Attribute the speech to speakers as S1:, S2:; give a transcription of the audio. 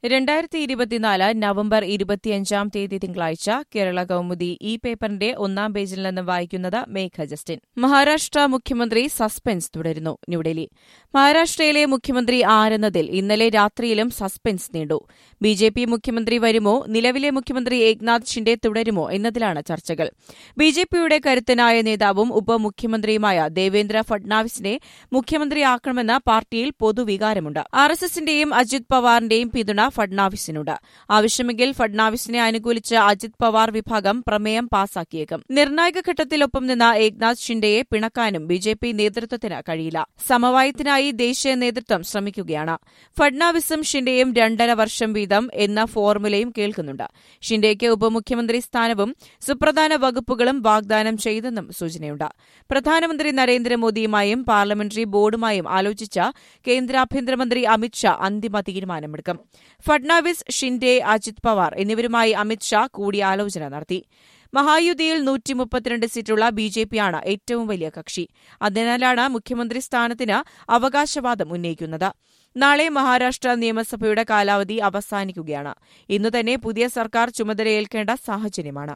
S1: രണ്ടായിരത്തി ഇരുപത്തിനാല് നവംബർ ഇരുപത്തിയഞ്ചാം തീയതി തിങ്കളാഴ്ച കേരള കൗമുദി ഈ പേപ്പറിന്റെ ഒന്നാം പേജിൽ നിന്ന് വായിക്കുന്നത് മേഘ ജസ്റ്റിൻ മഹാരാഷ്ട്ര മുഖ്യമന്ത്രി സസ്പെൻസ് തുടരുന്നു ന്യൂഡൽഹി മഹാരാഷ്ട്രയിലെ മുഖ്യമന്ത്രി ആരെന്നതിൽ ഇന്നലെ രാത്രിയിലും സസ്പെൻസ് നീണ്ടു ബി ജെ പി മുഖ്യമന്ത്രി വരുമോ നിലവിലെ മുഖ്യമന്ത്രി ഏക്നാഥ് ഷിൻഡെ തുടരുമോ എന്നതിലാണ് ചർച്ചകൾ ബി ജെ പിയുടെ കരുത്തനായ നേതാവും ഉപമുഖ്യമന്ത്രിയുമായ ദേവേന്ദ്ര ഫഡ്നാവിസിനെ മുഖ്യമന്ത്രിയാക്കണമെന്ന പാർട്ടിയിൽ പൊതുവികാരമുണ്ട് ആർ എസ് എസിന്റെയും അജിത് പവാറിന്റെയും പിന്തുണ ഫഡ്നാവിസിനുണ്ട് ആവശ്യമെങ്കിൽ ഫഡ്നാവിസിനെ അനുകൂലിച്ച് അജിത് പവാർ വിഭാഗം പ്രമേയം പാസാക്കിയേക്കും നിർണായക ഘട്ടത്തിലൊപ്പം നിന്ന ഏക്നാഥ് ഷിൻഡെയെ പിണക്കാനും ബി ജെ പി നേതൃത്വത്തിന് കഴിയില്ല സമവായത്തിനായി ദേശീയ നേതൃത്വം ശ്രമിക്കുകയാണ് ഫഡ്നാവിസും ഷിൻഡെയും രണ്ടര വർഷം വീതം എന്ന ഫോർമുലയും കേൾക്കുന്നുണ്ട് ഷിൻഡെയ്ക്ക് ഉപമുഖ്യമന്ത്രി സ്ഥാനവും സുപ്രധാന വകുപ്പുകളും വാഗ്ദാനം ചെയ്തെന്നും സൂചനയുണ്ട് പ്രധാനമന്ത്രി നരേന്ദ്രമോദിയുമായും പാർലമെന്ററി ബോർഡുമായും ആലോചിച്ച കേന്ദ്ര ആഭ്യന്തരമന്ത്രി അമിത്ഷാ അന്തിമ തീരുമാനമെടുക്കും ഫഡ്നാവിസ് ഷിൻഡെ അജിത് പവാർ എന്നിവരുമായി അമിത്ഷാ കൂടിയാലോചന നടത്തി മഹായുതിയിൽ നൂറ്റി മുപ്പത്തിരണ്ട് സീറ്റുള്ള ബി ജെ പിയാണ് ഏറ്റവും വലിയ കക്ഷി അതിനാലാണ് മുഖ്യമന്ത്രി സ്ഥാനത്തിന് അവകാശവാദം ഉന്നയിക്കുന്നത് നാളെ മഹാരാഷ്ട്ര നിയമസഭയുടെ കാലാവധി അവസാനിക്കുകയാണ് ഇന്നു തന്നെ പുതിയ സർക്കാർ ചുമതലയേൽക്കേണ്ട സാഹചര്യമാണ്